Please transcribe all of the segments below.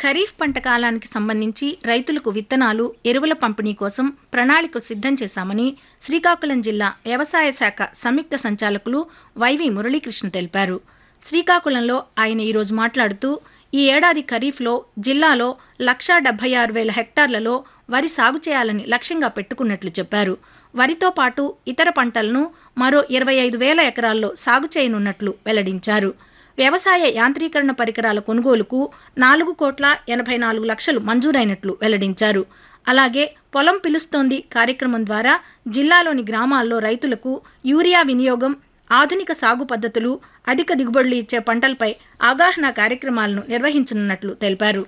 ఖరీఫ్ పంట కాలానికి సంబంధించి రైతులకు విత్తనాలు ఎరువుల పంపిణీ కోసం ప్రణాళిక సిద్ధం చేశామని శ్రీకాకుళం జిల్లా వ్యవసాయ శాఖ సంయుక్త సంచాలకులు వైవి మురళీకృష్ణ తెలిపారు శ్రీకాకుళంలో ఆయన ఈరోజు మాట్లాడుతూ ఈ ఏడాది ఖరీఫ్లో జిల్లాలో లక్షా డెబ్బై ఆరు వేల హెక్టార్లలో వరి సాగు చేయాలని లక్ష్యంగా పెట్టుకున్నట్లు చెప్పారు వరితో పాటు ఇతర పంటలను మరో ఇరవై ఐదు వేల ఎకరాల్లో సాగు చేయనున్నట్లు వెల్లడించారు వ్యవసాయ యాంత్రీకరణ పరికరాల కొనుగోలుకు నాలుగు కోట్ల ఎనభై నాలుగు లక్షలు మంజూరైనట్లు వెల్లడించారు అలాగే పొలం పిలుస్తోంది కార్యక్రమం ద్వారా జిల్లాలోని గ్రామాల్లో రైతులకు యూరియా వినియోగం ఆధునిక సాగు పద్ధతులు అధిక దిగుబడులు ఇచ్చే పంటలపై అవగాహన కార్యక్రమాలను నిర్వహించనున్నట్లు తెలిపారు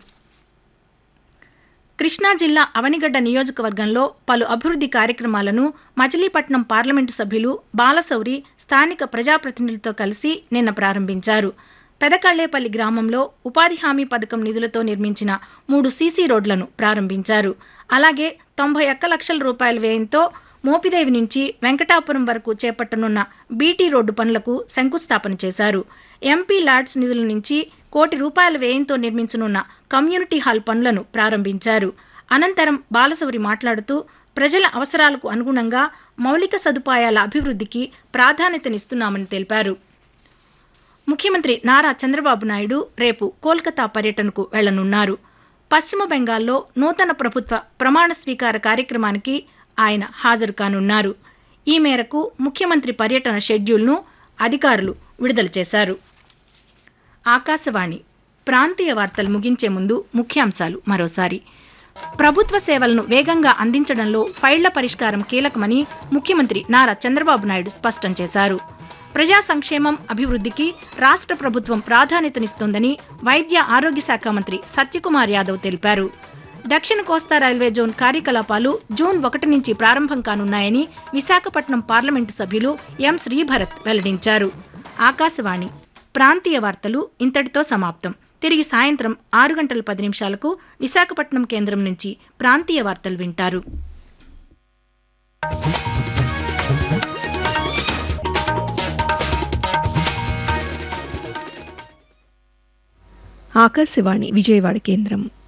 కృష్ణా జిల్లా అవనిగడ్డ నియోజకవర్గంలో పలు అభివృద్ధి కార్యక్రమాలను మచిలీపట్నం పార్లమెంటు సభ్యులు బాలశౌరి స్థానిక ప్రజాప్రతినిధులతో కలిసి నిన్న ప్రారంభించారు పెదకళ్లేపల్లి గ్రామంలో ఉపాధి హామీ పథకం నిధులతో నిర్మించిన మూడు సీసీ రోడ్లను ప్రారంభించారు అలాగే తొంభై ఒక్క లక్షల రూపాయల వ్యయంతో మోపిదేవి నుంచి వెంకటాపురం వరకు చేపట్టనున్న బీటీ రోడ్డు పనులకు శంకుస్థాపన చేశారు ఎంపీ ల్యాడ్స్ నిధుల నుంచి కోటి రూపాయల వ్యయంతో నిర్మించనున్న కమ్యూనిటీ హాల్ పనులను ప్రారంభించారు అనంతరం బాలశౌరి మాట్లాడుతూ ప్రజల అవసరాలకు అనుగుణంగా మౌలిక సదుపాయాల అభివృద్ధికి ప్రాధాన్యతనిస్తున్నామని తెలిపారు ముఖ్యమంత్రి నారా చంద్రబాబు నాయుడు రేపు కోల్కతా పర్యటనకు వెళ్లనున్నారు పశ్చిమ బెంగాల్లో నూతన ప్రభుత్వ ప్రమాణ స్వీకార కార్యక్రమానికి ఆయన హాజరు కానున్నారు ఈ మేరకు ముఖ్యమంత్రి పర్యటన షెడ్యూల్ను అధికారులు విడుదల చేశారు ఆకాశవాణి ప్రాంతీయ వార్తలు ముగించే ముందు ముఖ్యాంశాలు మరోసారి ప్రభుత్వ సేవలను వేగంగా అందించడంలో ఫైళ్ల పరిష్కారం కీలకమని ముఖ్యమంత్రి నారా చంద్రబాబు నాయుడు స్పష్టం చేశారు ప్రజా సంక్షేమం అభివృద్ధికి రాష్ట్ర ప్రభుత్వం ప్రాధాన్యతనిస్తోందని వైద్య ఆరోగ్య శాఖ మంత్రి సత్యకుమార్ యాదవ్ తెలిపారు దక్షిణ కోస్తా రైల్వే జోన్ కార్యకలాపాలు జూన్ ఒకటి నుంచి ప్రారంభం కానున్నాయని విశాఖపట్నం పార్లమెంటు సభ్యులు ఎం శ్రీభరత్ వెల్లడించారు ఆకాశవాణి ప్రాంతీయ వార్తలు ఇంతటితో సమాప్తం తిరిగి సాయంత్రం ఆరు గంటల పది నిమిషాలకు విశాఖపట్నం కేంద్రం నుంచి ప్రాంతీయ వార్తలు వింటారు ఆకాశవాణి విజయవాడ కేంద్రం